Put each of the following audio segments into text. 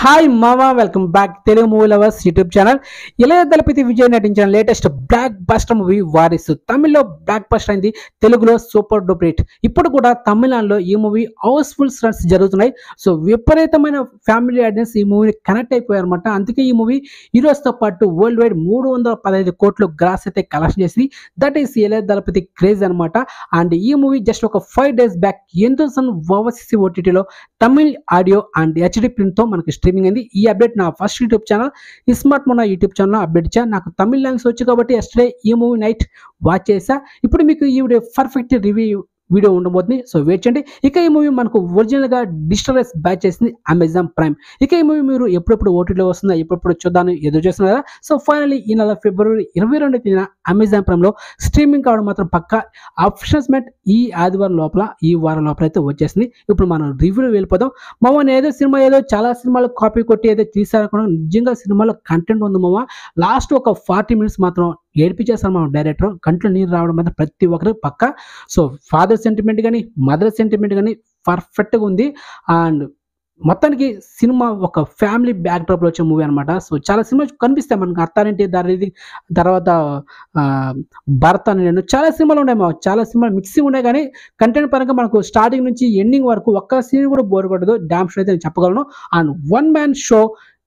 hi మామా welcome back Telugu movie lovers YouTube channel Ilaya Thalapathy Vijay నటించిన latest blockbuster movie Varisu తమిళ్లో block buster అయింది తెలుగులో సూపర్ డూపర్ హిట్ ఇప్పుడు కూడా తమిళనాడులో ఈ మూవీ హౌస్ఫుల్ రన్స్ జరుగుతున్నాయి సో విపరీతమైన ఫ్యామిలీ ఆడియన్స్ ఈ మూవీని కనెక్ట్ అయిపోయారు అనమాట అందుకే ఈ మూవీ హీరోస్తో పాటు వరల్డ్ వైడ్ మూడు వందల పదహైదు కోట్లు గ్రాస్ అయితే కలెక్షన్ చేసింది that is Ilaya Thalapathy craze అనమాట అండ్ ఈ మూవీ జస్ట్ ఒక ఫైవ్ డేస్ బ్యాక్ ఎంతో సన్ ఓవర్సీసీ ఓటీటీలో తమిళ్ ఆడియో అండ్ హెచ్డి ప్రింట్తో మనకి స్ట్రీమింగ్ అయింది ఈ అప్డేట్ నా ఫస్ట్ యూట్యూబ్ ఛానల్ స్మార్ట్ మొన్న యూట్యూబ్ ఛానల్ అప్డేట్ ఇచ్చా నాకు తమిళ్ లాంగ్వేజ్ వచ్చు కాబట్టి ఎస్టర్డే ఈ మూవీ నైట్ వాచ్ చేసా ఇప్పుడు మీకు ఈ వీడియో పర్ఫెక్ట్ రివ్యూ వీడియో ఉండబోతుంది సో వెయిట్ చేయండి ఇక ఈ మూవీ మనకు ఒరిజినల్గా డిజిటల్ రైస్ బ్యాచ్ చేసింది అమెజాన్ ప్రైమ్ ఇక ఈ మూవీ మీరు ఎప్పుడెప్పుడు ఓటీలో వస్తుందా ఎప్పుడెప్పుడు చూద్దామని ఎదురు చేస్తున్నారా సో ఫైనల్లీ ఈ నెల ఫిబ్రవరి ఇరవై రెండు తేదీన అమెజాన్ ప్రైమ్లో స్ట్రీమింగ్ కావడం మాత్రం పక్క అఫిషియల్స్మెంట్ ఈ ఆదివారం లోపల ఈ వారం లోపల అయితే వచ్చేసింది ఇప్పుడు మనం రివ్యూలో వెళ్ళిపోదాం మామ నేను ఏదో సినిమా ఏదో చాలా సినిమాలు కాపీ కొట్టి ఏదో తీసారనుకున్నా నిజంగా సినిమాలో కంటెంట్ ఉంది మామ లాస్ట్ ఒక ఫార్టీ మినిట్స్ మాత్రం ఏడిపించేస్తారు మా డైరెక్టర్ కంట్లో నీరు రావడం మాత్రం ప్రతి ఒక్కరు పక్క సో ఫాదర్ సెంటిమెంట్ కానీ మదర్ సెంటిమెంట్ కానీ పర్ఫెక్ట్గా ఉంది అండ్ మొత్తానికి సినిమా ఒక ఫ్యామిలీ బ్యాక్డ్రాప్లో వచ్చే మూవీ అనమాట సో చాలా సినిమాలు కనిపిస్తాయి మనకు అత్తారింటి దారి తర్వాత ఆ, భరత్ అని నేను చాలా సినిమాలు ఉన్నాయి మా చాలా సినిమాలు మిక్సింగ్ ఉన్నాయి కానీ కంటెంట్ పరంగా మనకు స్టార్టింగ్ నుంచి ఎండింగ్ వరకు ఒక్క సీన్ కూడా బోర్ కొట్టదు డ్యామ్ షో అయితే నేను చెప్పగలను and one man show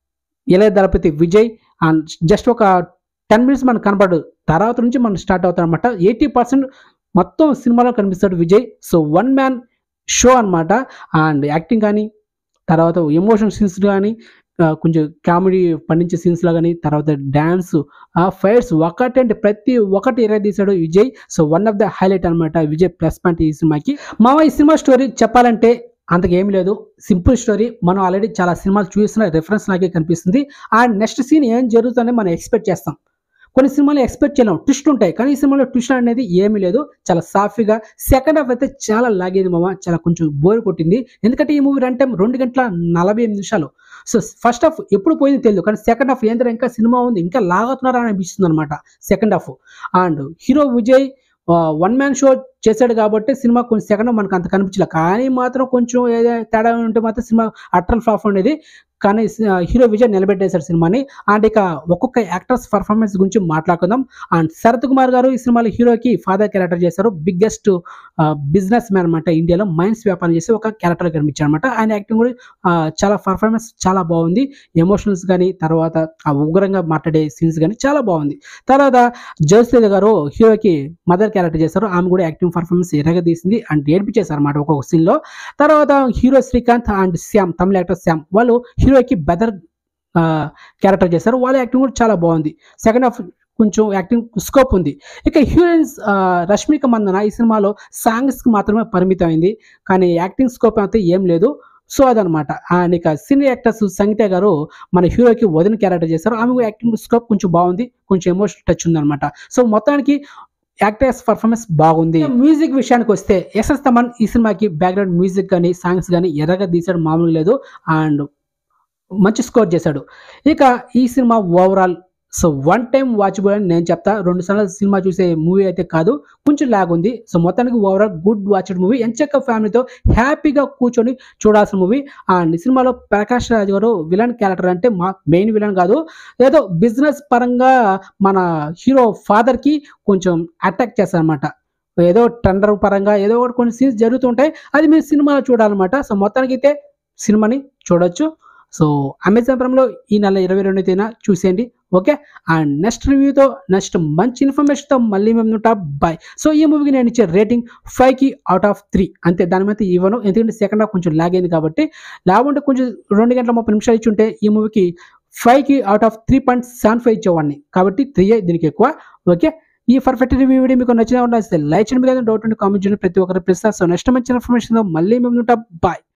Ilaya Thalapathy Vijay and just ఒక టెన్ మినిట్స్ మనకు కనపడదు తర్వాత నుంచి మనం స్టార్ట్ అవుతాం అనమాట ఎయిటీ పర్సెంట్ మొత్తం సినిమాలో కనిపిస్తాడు Vijay so one man show అన్నమాట అండ్ యాక్టింగ్ కానీ తర్వాత ఎమోషన్ సీన్స్ కానీ ఆ, కొంచెం కామెడీ పండించే సీన్స్లో కానీ తర్వాత డ్యాన్స్ ఆ ఫైట్స్ ఒకటంటే ప్రతి ఒక్కటి ఎరగ తీశాడు Vijay so one of the highlight అనమాట విజయ్ ప్లస్ పాయింట్ ఈ సినిమాకి మామ ఈ సినిమా స్టోరీ చెప్పాలంటే అంతకు ఏం లేదు సింపుల్ స్టోరీ మనం ఆల్రెడీ చాలా సినిమాలు చూసిన రిఫరెన్స్ నాకే కనిపిస్తుంది అండ్ నెక్స్ట్ సీన్ ఏం జరుగుతుందని మనం ఎక్స్పెక్ట్ చేస్తాం కొన్ని సినిమాలు ఎక్స్పెక్ట్ చేయలేం ట్విస్ట్ ఉంటాయి కానీ ఈ సినిమాలో ట్విస్ట్ అనేది ఏమీ లేదు చాలా సాఫీగా సెకండ్ హాఫ్ అయితే చాలా లాగేది మామ చాలా కొంచెం బోర్ కొట్టింది ఎందుకంటే ఈ మూవీ రన్ టైం రెండు గంటల నలభై ఎనిమిది నిమిషాలు సో ఫస్ట్ హాఫ్ ఎప్పుడు పోయింది తెలియదు కానీ సెకండ్ హాఫ్ ఏంటంటే ఇంకా సినిమా ఉంది ఇంకా లాగుతున్నారా అని అనిపిస్తుంది అనమాట second half and hero Vijay one man show చేశాడు కాబట్టి సినిమా కొంచెం సెకండ్ మనకు అంత కనిపించలేదు కానీ మాత్రం కొంచెం ఏదో తేడా ఉంటే మాత్రం సినిమా అట్రల్ ఫ్లాప్ ఉండేది కానీ సి- హీరో విజయ్ నిలబెట్టేశారు సినిమాని అండ్ ఇక ఒక్కొక్క యాక్టర్స్ పర్ఫార్మెన్స్ గురించి మాట్లాడుకుందాం అండ్ శరత్ కుమార్ గారు ఈ సినిమాలో హీరోకి ఫాదర్ క్యారెక్టర్ చేశారు బిగ్గెస్ట్ బిజినెస్ మ్యాన్ అనమాట ఇండియాలో మైన్స్ వ్యాపారం చేసి ఒక క్యారెక్టర్ కనిపించారు అనమాట ఆయన యాక్టింగ్ కూడా ఆ, చాలా పర్ఫార్మెన్స్ చాలా బాగుంది ఎమోషనల్స్ కానీ తర్వాత ఆ ఉగ్రంగా మాట్లాడే సీన్స్ కానీ చాలా బాగుంది తర్వాత జయశ్రీద గారు హీరోకి మదర్ క్యారెక్టర్ చేశారు ఆమె కూడా యాక్టింగ్ పర్ఫార్మెన్స్ ఎరగదీసింది అండ్ ఏడిపించేశారు అనమాట ఒక్కొక్క scene లో తర్వాత hero Srikanth and Shyam Tamil actor Shyam వాళ్ళు హీరోకి బెదర్ క్యారెక్టర్ చేశారు వాళ్ళ యాక్టింగ్ కూడా చాలా బాగుంది సెకండ్ హాఫ్ కొంచెం యాక్టింగ్ స్కోప్ ఉంది ఇక హీరోయిన్స్ రష్మిక మందన ఈ సినిమాలో సాంగ్స్కి మాత్రమే పరిమితం అయింది కానీ యాక్టింగ్ స్కోప్ అయితే ఏం లేదు సో అదనమాట అండ్ ఇక సీనియర్ యాక్టర్స్ సంగీత గారు మన హీరోకి వదిన క్యారెక్టర్ చేశారు ఆమె యాక్టింగ్ స్కోప్ కొంచెం బాగుంది కొంచెం ఎమోషనల్ టచ్ ఉందన్నమాట సో మొత్తానికి యాక్టర్స్ పర్ఫార్మెన్స్ బాగుంది మ్యూజిక్ విషయానికి వస్తే ఎస్ఎస్ తమన్ ఈ సినిమాకి బ్యాక్గ్రౌండ్ మ్యూజిక్ కానీ సాంగ్స్ కానీ ఎర్రగా తీసాడు మామూలు లేదు అండ్ మంచి స్కోర్ చేశాడు ఇక ఈ సినిమా overall so one time watchable అని నేను చెప్తా రెండు సార్లు సినిమా చూసే మూవీ అయితే కాదు కొంచెం లాగ్ ఉంది సో మొత్తానికి ఓవరాల్ గుడ్ వాచ్డ్ మూవీ ఎంచక్క ఫ్యామిలీతో హ్యాపీగా కూర్చొని చూడాల్సిన మూవీ అండ్ ఈ సినిమాలో ప్రకాష్ రాజ్ గారు విలన్ క్యారెక్టర్ అంటే మా మెయిన్ విలన్ కాదు ఏదో బిజినెస్ పరంగా మన హీరో ఫాదర్కి కొంచెం అటాక్ చేస్తారనమాట ఏదో టెండర్ పరంగా ఏదో ఒకటి కొన్ని సీన్స్ జరుగుతుంటాయి అది మీరు సినిమాలో చూడాలన్నమాట సో మొత్తానికి అయితే సినిమాని చూడొచ్చు సో అమెజాన్ ప్రైమ్లో ఈ నెల ఇరవై రెండు తేదీన చూసేయండి ఓకే అండ్ నెక్స్ట్ రివ్యూతో నెక్స్ట్ మంచి ఇన్ఫర్మేషన్తో మళ్ళీ మేము ఉంటా బాయ్ సో ఈ మూవీకి నేను ఇచ్చే రేటింగ్ ఫైవ్కి అవుట్ ఆఫ్ త్రీ అంతే దాని మీద ఇవ్వను ఎందుకంటే సెకండ్ హాఫ్ కొంచెం లాగ్ అయింది కాబట్టి లాగ్ ఉంటే కొంచెం రెండు గంటల ముప్పై నిమిషాలు ఇచ్చి ఉంటే ఈ మూవీకి ఫైవ్కి out of three point seven five ఇచ్చేవాడిని కాబట్టి త్రీ దీనికి ఎక్కువ ఓకే ఈ పర్ఫెక్ట్ రివ్యూ వీడియో మీకు నచ్చిన ఉండాల్సి లైక్ చేయండి మీకు డౌట్ ఉంటే కామెంట్ చేయండి ప్రతి ఒక్కరు ప్రెస్ సో నెక్స్ట్ మంచి ఇన్ఫర్మేషన్ మళ్ళీ మేము ఉంటాం బాయ్